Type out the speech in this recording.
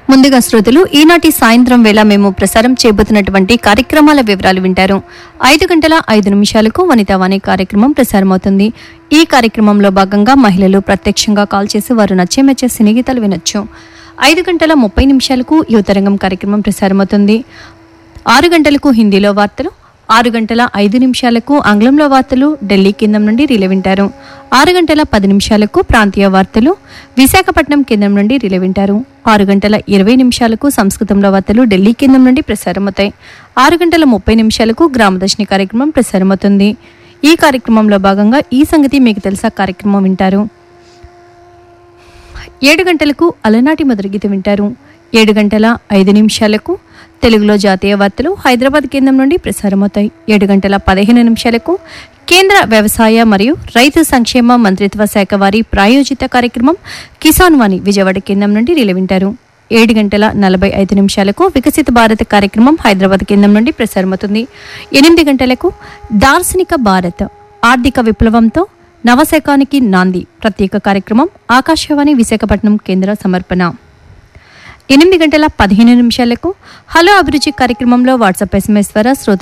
ముందుగా శ్రోతలు ఈనాటి సాయంత్రం వేళ మేము ప్రసారం చేయబోతున్నటువంటి కార్యక్రమాల వివరాలు వింటారు ఐదు గంటల ఐదు నిమిషాలకు వనితావాణి కార్యక్రమం ప్రసారమవుతుంది ఈ కార్యక్రమంలో భాగంగా మహిళలు ప్రత్యక్షంగా కాల్ చేసి వారు నచ్చే మెచ్చే సినీ గీతాలు వినొచ్చు ఐదు గంటల ముప్పై నిమిషాలకు యువతరంగం కార్యక్రమం ప్రసారమవుతుంది ఆరు గంటలకు హిందీలో వార్తలు ఆరు గంటల ఐదు నిమిషాలకు ఆంగ్లంలో వార్తలు ఢిల్లీ కేంద్రం నుండి రిలే వింటారు ఆరు గంటల పది నిమిషాలకు ప్రాంతీయ వార్తలు విశాఖపట్నం కేంద్రం నుండి రిలే వింటారు ఆరు గంటల ఇరవై నిమిషాలకు సంస్కృతంలో వార్తలు ఢిల్లీ కేంద్రం నుండి ప్రసారమవుతాయి ఆరు గంటల ముప్పై నిమిషాలకు గ్రామదర్శిని కార్యక్రమం ప్రసారమవుతుంది ఈ కార్యక్రమంలో భాగంగా ఈ సంగతి మీకు తెలుసా కార్యక్రమం వింటారు ఏడు గంటలకు అలనాటి మొదటి గీత వింటారు ఏడు గంటల ఐదు నిమిషాలకు తెలుగులో జాతీయ వార్తలు హైదరాబాద్ కేంద్రం నుండి ప్రసారమవుతాయి ఏడు గంటల పదిహేను నిమిషాలకు కేంద్ర వ్యవసాయ మరియు రైతు సంక్షేమ మంత్రిత్వ శాఖ వారి ప్రాయోజిత కార్యక్రమం కిసాన్ వాణి విజయవాడ కేంద్రం నుండి రిలే వింటారు ఏడు గంటల నలభై ఐదు నిమిషాలకు వికసిత భారత్ కార్యక్రమం హైదరాబాద్ కేంద్రం నుండి ప్రసారమవుతుంది ఎనిమిది గంటలకు దార్శనిక భారత్ ఆర్థిక విప్లవంతో నవశకానికి నాంది ప్రత్యేక కార్యక్రమం ఆకాశవాణి విశాఖపట్నం కేంద్ర సమర్పణ ఎనిమిది గంటల పదిహేను నిమిషాలకు హలో అభిరుచి కార్యక్రమంలో వాట్సాప్ ఎస్ఎంఎస్ ద్వారా శ్రోతలు